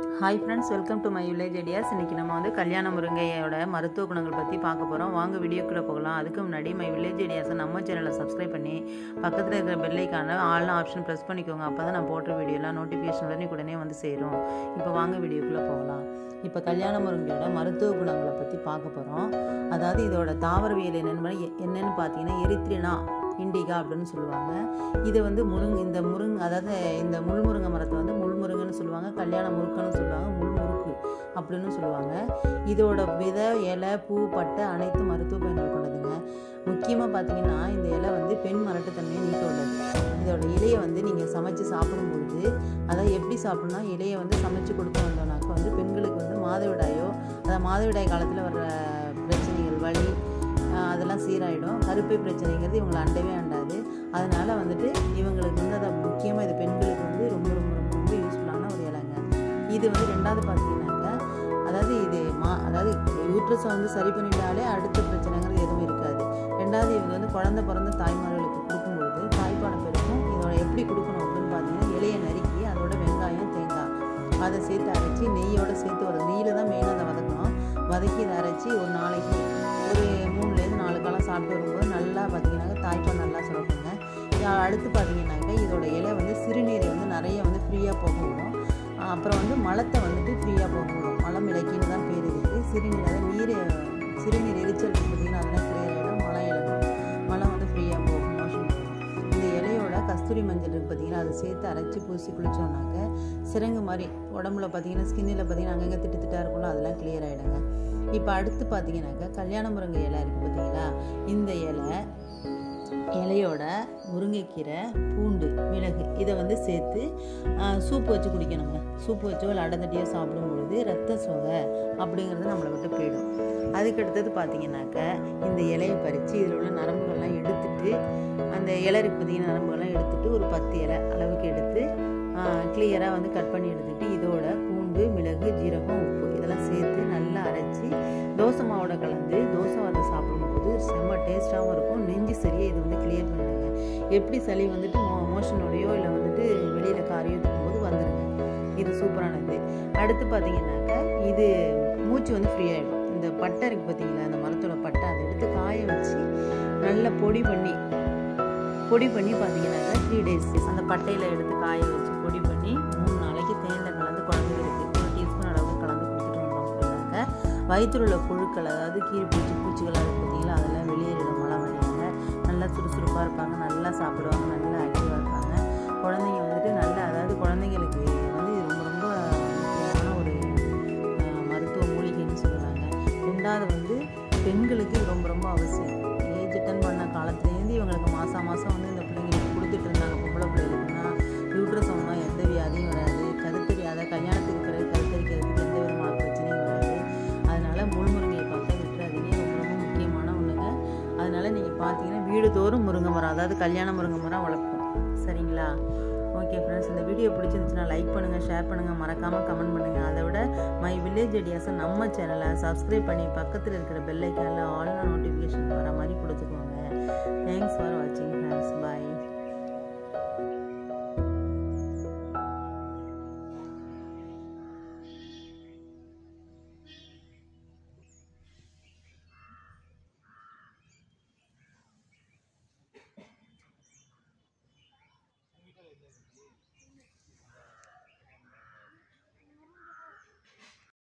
hi friends welcome to my village ideas இன்றைக்கி நம்ம வந்து கல்யாண முருங்கையோட மருத்துவ குணங்கள் பற்றி பார்க்க போகிறோம் வாங்க வீடியோக்குள்ளே போகலாம் அதுக்கு முன்னாடி மை வில்லேஜ் ஐடியாஸை நம்ம சேனலை சப்ஸ்கிரைப் பண்ணி பக்கத்தில் இருக்கிற பெல்லைக்கான ஆல் ஆப்ஷன் ப்ரெஸ் பண்ணிக்கோங்க அப்போ தான் நான் போடுற வீடியோலாம் நோட்டிஃபிகேஷன் உடனே உடனே வந்து சேரும் இப்போ வாங்க வீடியோக்குள்ளே போகலாம் இப்போ கல்யாண முருங்கையோட மருத்துவ குணங்களை பற்றி பார்க்க போகிறோம் அதாவது இதோட தாவரவியல் என்னென்னு என்னென்னு பார்த்தீங்கன்னா எரித்ரினா இண்டிகா அப்படின்னு சொல்லுவாங்க இதை வந்து முருங் இந்த முருங் அதாவது இந்த முள்முருங்கை மரத்தை வந்து முள்முருங்கன்னு சொல்லுவாங்க கல்யாண முறுக்குன்னு சொல்லுவாங்க முள்முறுக்கு அப்படின்னு சொல்லுவாங்க இதோட விதை இலை பூ பட்டை அனைத்து மருத்துவ பயன்கள் கொண்டதுங்க முக்கியமாக பார்த்தீங்கன்னா இந்த இலை வந்து பெண் மரட்டுத்தன்மையை நீக்க உள்ளது இதோட இலையை வந்து நீங்கள் சமைச்சு சாப்பிடும் பொழுது அதை எப்படி சாப்பிட்ணும்னா இலையை வந்து சமைச்சு கொடுக்க வந்தோம்னாக்கா வந்து பெண்களுக்கு வந்து மாதவிடாயோ அதாவது மாதவிடாய் காலத்தில் வர்ற பிரச்சனைகள் வலி ஆஹ் அதெல்லாம் சீராயிடும் கருப்பை பிரச்சனைங்கிறது இவங்களை அண்டவே அண்டாது அதனால் வந்துட்டு இவங்களுக்கு வந்து அதை முக்கியமாக இது பெண்களுக்கு வந்து ரொம்ப ரொம்ப ரொம்ப ரொம்ப யூஸ்ஃபுல்லான ஒரு இலைங்க இது வந்து ரெண்டாவது பார்த்தீங்கன்னாக்க அதாவது இது மா அதாவது யூட்ரஸை வந்து சரி பண்ணிட்டாலே அடுத்த பிரச்சனைங்கிறது எதுவும் இருக்காது ரெண்டாவது இவங்க வந்து குழந்தை பிறந்த தாய்மார்களுக்கு கொடுக்கும்பொழுது தாய்ப்பாடம் பெருக்கும் இதோட எப்படி கொடுக்கணும் அப்படின்னு பார்த்தீங்கன்னா இலையை நறுக்கி அதோட வெங்காயம் தேங்காய் அதை சேர்த்து அரைச்சி நெய்யோட சேர்த்து வரும் நெய்யில் தான் மெயினாக அதை வதக்கணும் வதக்கி இதை அரைச்சி ஒரு நாளைக்கு ஒரு மூணுலேருந்து நாலு காலம் சாப்பிட்டு வரும்போது நல்லா பார்த்தீங்கன்னாக்க தாய்ப்பால் நல்லா சுரக்குங்க இது அடுத்து பார்த்தீங்கன்னாக்க இதோட இலை வந்து சிறுநீரை வந்து நிறைய வந்து ஃப்ரீயாக போக விடும் அப்புறம் வந்து மலத்தை வந்துட்டு ஃப்ரீயாக போக விடும் மலம் இலக்கின்னு தான் பேர் இதுக்கு சிறுநீர் அதாவது நீர் சிறுநீர் எரிச்சல் பார்த்தீங்கன்னா அதெல்லாம் கிளியர் ஆகிடும் மலம் இழக்கும் மலம் வந்து ஃப்ரீயாக போகும் மோஷன் போகும் இந்த இலையோட கஸ்தூரி மஞ்சள் இருக்குது பார்த்தீங்கன்னா அதை சேர்த்து அரைச்சி பூசி குளித்தோம்னாக்க சிறங்கு மாதிரி உடம்புல பார்த்தீங்கன்னா ஸ்கின்னில் பார்த்தீங்கன்னா அங்கங்கே திட்டு திட்டாக இருக்கும்ல அதெல்லாம் கிளியர் ஆகிடுங்க இப்போ அடுத்து பார்த்தீங்கன்னாக்கா கல்யாண முருங்கை இலை இருக்குது பார்த்தீங்களா இந்த இலை இலையோட முருங்கைக்கீரை பூண்டு மிளகு இதை வந்து சேர்த்து சூப்பு வச்சு குடிக்கணுங்க சூப்பு வச்சோ இல்லை அடந்தட்டியோ சாப்பிடும் பொழுது ரத்த சோகை அப்படிங்கிறது நம்மளை விட்டு போயிடும் அதுக்கடுத்தது பார்த்தீங்கன்னாக்க இந்த இலையை பறித்து இதில் உள்ள நரம்புகள்லாம் எடுத்துட்டு அந்த இலை இருக்கு பார்த்தீங்கன்னா நரம்புகள்லாம் எடுத்துட்டு ஒரு பத்து இலை அளவுக்கு எடுத்து கிளியராக வந்து கட் பண்ணி எடுத்துட்டு இதோட பூண்டு மிளகு ஜீரகம் உப்பு இதெல்லாம் சேர்த்து நல்லா அரைச்சி தோசை மாவோட கலந்து தோசை வார்த்தை சாப்பிடும்போது செம்ம டேஸ்ட்டாகவும் இருக்கும் நெஞ்சு சரியாக இது வந்து கிளியர் பண்ணிடுங்க எப்படி சளி வந்துட்டு மோ மோஷனோடையோ இல்லை வந்துட்டு வெளியில் காரியோ இருக்கும்போது வந்துடுங்க இது சூப்பரானது அடுத்து பார்த்தீங்கன்னாக்கா இது மூச்சு வந்து ஃப்ரீ ஆகிடும் இந்த பட்டை இருக்குது பார்த்தீங்களா அந்த மரத்தோட பட்டை அதை எடுத்து காய வச்சு நல்லா பொடி பண்ணி பொடி பண்ணி பார்த்தீங்கன்னாக்கா த்ரீ டேஸ் அந்த பட்டையில் எடுத்து காய வச்சு பொடி பண்ணி மூணு நாளைக்கு தேனில் கலந்து குழந்தைகளுக்கு ஒரு டீஸ்பூன் அளவுக்கு கலந்து கொடுத்துட்டு வந்தோம் அப்படின்னாக்க வயிற்றில் உள்ள புழுக்கள் அதாவது கீழ் பூச்சி பூச்சிகளாக இருக்குது பார்த்தீங்களா அதெல்லாம் வெளியேறிடும் மழை வழியாக நல்லா சுறுசுறுப்பாக இருப்பாங்க நல்லா சாப்பிடுவாங்க நல்லா ஆக்டிவாக இருப்பாங்க குழந்தைங்க வந்துட்டு நல்லா அதாவது குழந்தைங்களுக்கு வந்து இது ரொம்ப ரொம்ப முக்கியமான ஒரு அஹ், மருத்துவ மூலிகைன்னு சொல்லுவாங்க ரெண்டாவது வந்து பெண்களுக்கு இது ரொம்ப ரொம்ப அவசியம் ஏஜ் அட்டன் பண்ண காலத்துலேருந்து இவங்களுக்கு மாதம் மாதம் வந்து இந்த பிள்ளைங்களுக்கு கொடுத்துட்டு இருந்தாங்க பொம்பளை பிள்ளைகளுக்குன்னா யூட்ரஸ் ஒன்றும் எந்த வியாதியும் வராது கருத்தறி அதை கல்யாணத்துக்கு பிறகு கருத்தரிக்கிறதுக்கு எந்த விதமான பிரச்சனையும் வராது அதனால் முள்முருங்கையை பார்த்தா விட்டுறாதீங்க ரொம்ப ரொம்ப முக்கியமான ஒன்றுங்க அதனால் நீங்கள் பார்த்தீங்கன்னா வீடு தோறும் முருங்கை மரம் அதாவது கல்யாண முருங்கை மரம் வளர்ப்போம் சரிங்களா ஓகே ஃப்ரெண்ட்ஸ் இந்த வீடியோ பிடிச்சிருந்துச்சுன்னா லைக் பண்ணுங்கள் ஷேர் பண்ணுங்கள் மறக்காமல் கமெண்ட் பண்ணுங்கள் அதை விட மை வில்லேஜ் ஐடியாஸை நம்ம சேனலை சப்ஸ்கிரைப் பண்ணி பக்கத்தில் இருக்கிற பெல்லைக்கானில் ஆல் நோட்டிஃபிகேஷன் வர மாதிரி கொடுத்துக்கோங்க தேங்க்ஸ் ஃபார் வாட்சிங் ஃப்ரெண்ட்ஸ் பாய்